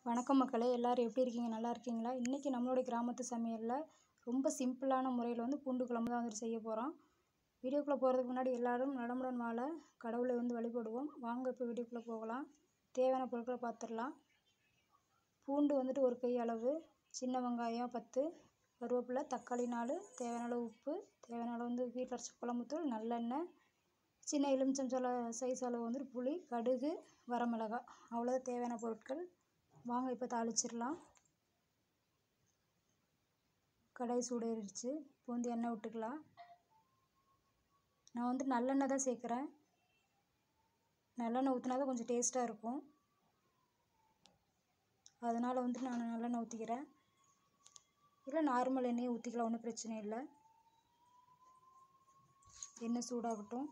வணக்கம் மக்களே எல்லோரும் எப்படி இருக்கீங்க நல்லா இருக்கீங்களா இன்றைக்கி நம்மளுடைய கிராமத்து சமையலில் ரொம்ப சிம்பிளான முறையில் வந்து பூண்டு குழம்பு தான் வந்துட்டு செய்ய போகிறோம் வீடியோக்குள்ளே போகிறதுக்கு முன்னாடி எல்லோரும் நலமுடன் வாழ கடவுளை வந்து வழிபடுவோம் வாங்க இப்போ வீடியோக்குள்ளே போகலாம் தேவையான பொருட்களை பார்த்துடலாம் பூண்டு வந்துட்டு ஒரு கை அளவு சின்ன வெங்காயம் பத்து கருவேப்பிலை தக்காளி நாலு தேவையான அளவு உப்பு தேவையான அளவு வந்து வீட்டில் அரைச்ச குழம்புத்தூள் நல்லெண்ணெய் சின்ன எலுமிச்சம் சோள சைஸ் அளவு வந்துட்டு புளி கடுகு வரமிளகாய் அவ்வளோ தேவையான பொருட்கள் வாங்க இப்போ தாளிச்சிடலாம் கடாய் சூடேறிடுச்சு இப்போ வந்து எண்ணெய் விட்டுக்கலாம் நான் வந்து நல்லெண்ணெய் தான் சேர்க்குறேன் நல்லெண்ணெய் ஊற்றினா தான் கொஞ்சம் டேஸ்ட்டாக இருக்கும் அதனால் வந்துட்டு நான் நல்லெண்ணெய் ஊற்றிக்கிறேன் இல்லை நார்மல் எண்ணெயை ஊற்றிக்கலாம் ஒன்றும் பிரச்சனை இல்லை எண்ணெய் சூடாகட்டும்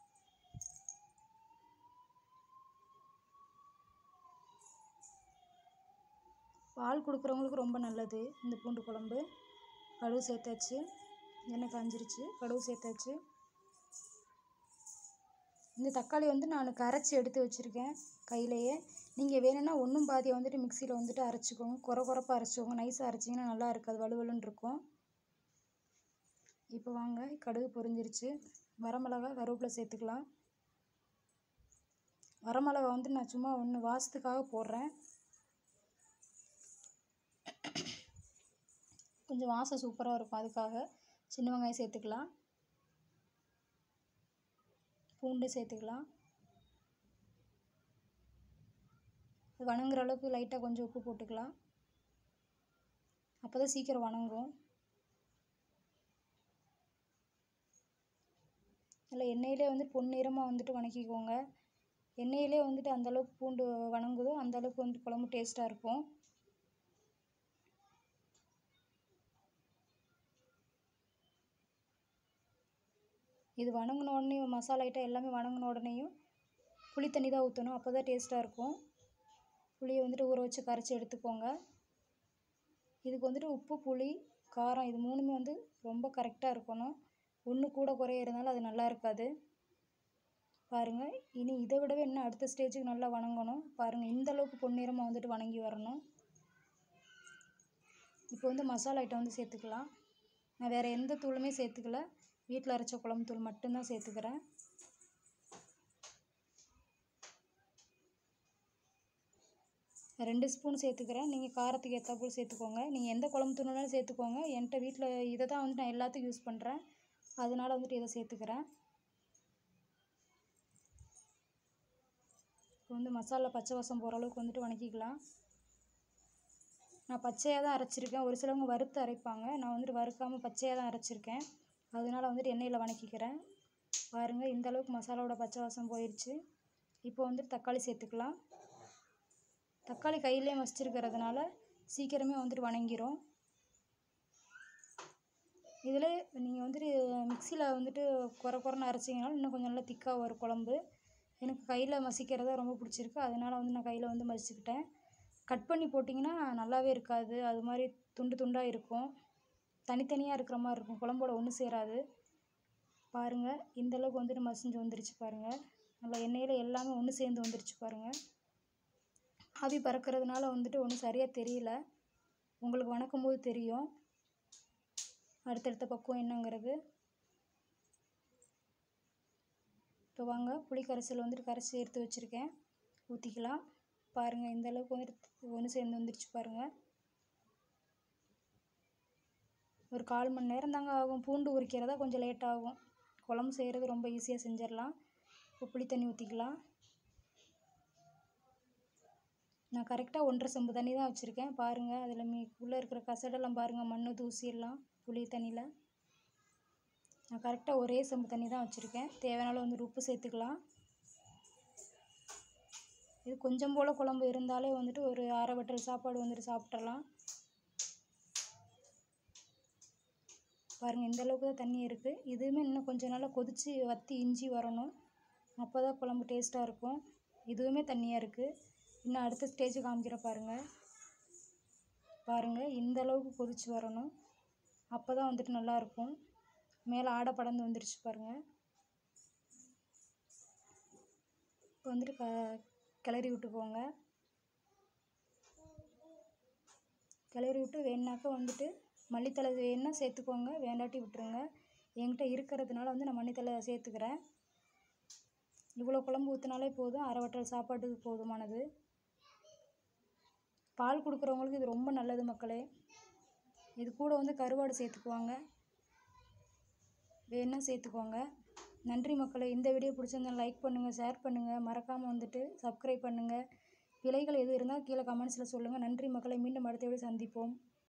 பால் கொடுக்குறவங்களுக்கு ரொம்ப நல்லது இந்த பூண்டு குழம்பு கடுகு சேர்த்தாச்சு எண்ணெய் காஞ்சிருச்சு கடுகு சேர்த்தாச்சு இந்த தக்காளி வந்து நான் கரைச்சி எடுத்து வச்சுருக்கேன் கையிலையே நீங்கள் வேணும்னா ஒன்றும் பாதியை வந்துட்டு மிக்சியில் வந்துட்டு அரைச்சிக்கோங்க குறை குறைப்பாக அரைச்சிக்கோங்க நைஸாக அரைச்சிங்கன்னா நல்லா இருக்காது வலுவலுன்னு இருக்கும் இப்போ வாங்க கடுகு பொரிஞ்சிருச்சு வரமிளகா கருவேப்பிலை சேர்த்துக்கலாம் வரமிளகா வந்து நான் சும்மா ஒன்று வாசத்துக்காக போடுறேன் கொஞ்சம் வாசம் சூப்பராக இருக்கும் அதுக்காக சின்ன வெங்காயம் சேர்த்துக்கலாம் பூண்டு சேர்த்துக்கலாம் வணங்குற அளவுக்கு லைட்டாக கொஞ்சம் உப்பு போட்டுக்கலாம் அப்போ தான் சீக்கிரம் வணங்கும் நல்லா எண்ணெயிலே வந்து பொன்னிறமாக வந்துட்டு வணக்கிக்கோங்க எண்ணெயிலே வந்துட்டு அந்தளவுக்கு பூண்டு வணங்குதோ அந்தளவுக்கு வந்துட்டு குழம்பு டேஸ்ட்டாக இருக்கும் இது வணங்கின உடனே மசாலா ஐட்டம் எல்லாமே வணங்கின உடனேயும் புளி தண்ணி தான் ஊற்றணும் அப்போ தான் டேஸ்ட்டாக இருக்கும் புளியை வந்துட்டு ஊற வச்சு கரைச்சி எடுத்துக்கோங்க இதுக்கு வந்துட்டு உப்பு புளி காரம் இது மூணுமே வந்து ரொம்ப கரெக்டாக இருக்கணும் ஒன்று கூட குறைய இருந்தாலும் அது நல்லா இருக்காது பாருங்கள் இனி இதை விடவே இன்னும் அடுத்த ஸ்டேஜுக்கு நல்லா வணங்கணும் பாருங்கள் இந்த அளவுக்கு பொன்னிறமாக வந்துட்டு வணங்கி வரணும் இப்போ வந்து மசாலா ஐட்டம் வந்து சேர்த்துக்கலாம் நான் வேறு எந்த தூளுமே சேர்த்துக்கல வீட்டில் அரைச்ச குழம்பு தூள் மட்டும்தான் சேர்த்துக்கிறேன் ரெண்டு ஸ்பூன் சேர்த்துக்கிறேன் நீங்கள் காரத்துக்கு ஏற்றாப்புல சேர்த்துக்கோங்க நீங்கள் எந்த குழம்பு தூள்னாலும் சேர்த்துக்கோங்க என்கிட்ட வீட்டில் இதை தான் வந்து நான் எல்லாத்துக்கும் யூஸ் பண்ணுறேன் அதனால் வந்துட்டு இதை சேர்த்துக்கிறேன் இப்போ வந்து மசாலா பச்சை வாசம் போகிற அளவுக்கு வந்துட்டு வணக்கிக்கலாம் நான் பச்சையாக தான் அரைச்சிருக்கேன் ஒரு சிலவங்க வறுத்து அரைப்பாங்க நான் வந்துட்டு வறுக்காமல் பச்சையாக தான் அரைச்சிருக்கேன் அதனால் வந்துட்டு எண்ணெயில் வணக்கிக்கிறேன் பாருங்கள் இந்த அளவுக்கு மசாலாவோட பச்சை வாசம் போயிடுச்சு இப்போ வந்துட்டு தக்காளி சேர்த்துக்கலாம் தக்காளி கையிலே மசிச்சிருக்கிறதுனால சீக்கிரமே வந்துட்டு வணங்கிரும் இதில் நீங்கள் வந்துட்டு மிக்சியில் வந்துட்டு குறை குறைன்னு அரைச்சிங்கனாலும் இன்னும் கொஞ்சம் நல்லா திக்காக வரும் குழம்பு எனக்கு கையில் மசிக்கிறது தான் ரொம்ப பிடிச்சிருக்கு அதனால் வந்து நான் கையில் வந்து மசிச்சுக்கிட்டேன் கட் பண்ணி போட்டிங்கன்னா நல்லாவே இருக்காது அது மாதிரி துண்டு துண்டாக இருக்கும் தனித்தனியாக இருக்கிற மாதிரி இருக்கும் குழம்போட ஒன்று சேராது பாருங்கள் இந்தளவுக்கு வந்துட்டு மசிஞ்சு வந்துருச்சு பாருங்கள் நல்லா எண்ணெயில் எல்லாமே ஒன்று சேர்ந்து வந்துருச்சு பாருங்கள் ஆவி பறக்கிறதுனால வந்துட்டு ஒன்றும் சரியாக தெரியல உங்களுக்கு வணக்கும் போது தெரியும் அடுத்தடுத்த பக்குவம் என்னங்கிறது இப்போ வாங்க புளி கரைசல் வந்துட்டு கரைச்சி எடுத்து வச்சுருக்கேன் ஊற்றிக்கலாம் பாருங்கள் இந்த அளவுக்கு வந்துட்டு ஒன்று சேர்ந்து வந்துருச்சு பாருங்கள் ஒரு கால் மணி நேரம் தாங்க ஆகும் பூண்டு உரிக்கிறதா கொஞ்சம் லேட் ஆகும் குழம்பு செய்கிறது ரொம்ப ஈஸியாக செஞ்சிடலாம் இப்போ புளி தண்ணி ஊற்றிக்கலாம் நான் கரெக்டாக ஒன்றரை செம்பு தண்ணி தான் வச்சுருக்கேன் பாருங்கள் அதில் மீ உள்ளே இருக்கிற கசடெல்லாம் பாருங்கள் மண் தூசி எல்லாம் புளி தண்ணியில் நான் கரெக்டாக ஒரே செம்பு தண்ணி தான் வச்சுருக்கேன் தேவையான அளவு வந்துட்டு உப்பு சேர்த்துக்கலாம் இது கொஞ்சம் போல் குழம்பு இருந்தாலே வந்துட்டு ஒரு அரை வட்டல் சாப்பாடு வந்துட்டு சாப்பிட்றலாம் பாருங்கள் இந்த அளவுக்கு தான் தண்ணி இருக்குது இதுவுமே இன்னும் கொஞ்சம் நல்லா கொதித்து வற்றி இஞ்சி வரணும் அப்போ தான் குழம்பு டேஸ்ட்டாக இருக்கும் இதுவுமே தண்ணியாக இருக்குது இன்னும் அடுத்த ஸ்டேஜ் காமிக்கிற பாருங்கள் பாருங்கள் இந்த அளவுக்கு கொதித்து வரணும் அப்போ தான் வந்துட்டு நல்லாயிருக்கும் மேலே ஆடை படர்ந்து வந்துருச்சு பாருங்கள் இப்போ வந்துட்டு க கிளறி விட்டுக்கோங்க கிளறி விட்டு வேணுனாக்கா வந்துட்டு மல்லித்தழை வேணுன்னா சேர்த்துக்கோங்க வேண்டாட்டி விட்டுருங்க என்கிட்ட இருக்கிறதுனால வந்து நான் மல்லித்தழை சேர்த்துக்கிறேன் இவ்வளோ குழம்பு ஊற்றினாலே போதும் அரை வட்டல் சாப்பாட்டுக்கு போதுமானது பால் கொடுக்குறவங்களுக்கு இது ரொம்ப நல்லது மக்களே இது கூட வந்து கருவாடு சேர்த்துக்குவாங்க வேணுன்னா சேர்த்துக்கோங்க நன்றி மக்களே இந்த வீடியோ பிடிச்சிருந்தா லைக் பண்ணுங்கள் ஷேர் பண்ணுங்கள் மறக்காமல் வந்துட்டு சப்ஸ்கிரைப் பண்ணுங்கள் பிழைகள் எதுவும் இருந்தால் கீழே கமெண்ட்ஸில் சொல்லுங்கள் நன்றி மக்களை மீண்டும் அடுத்த வீடியோ சந்திப்போம்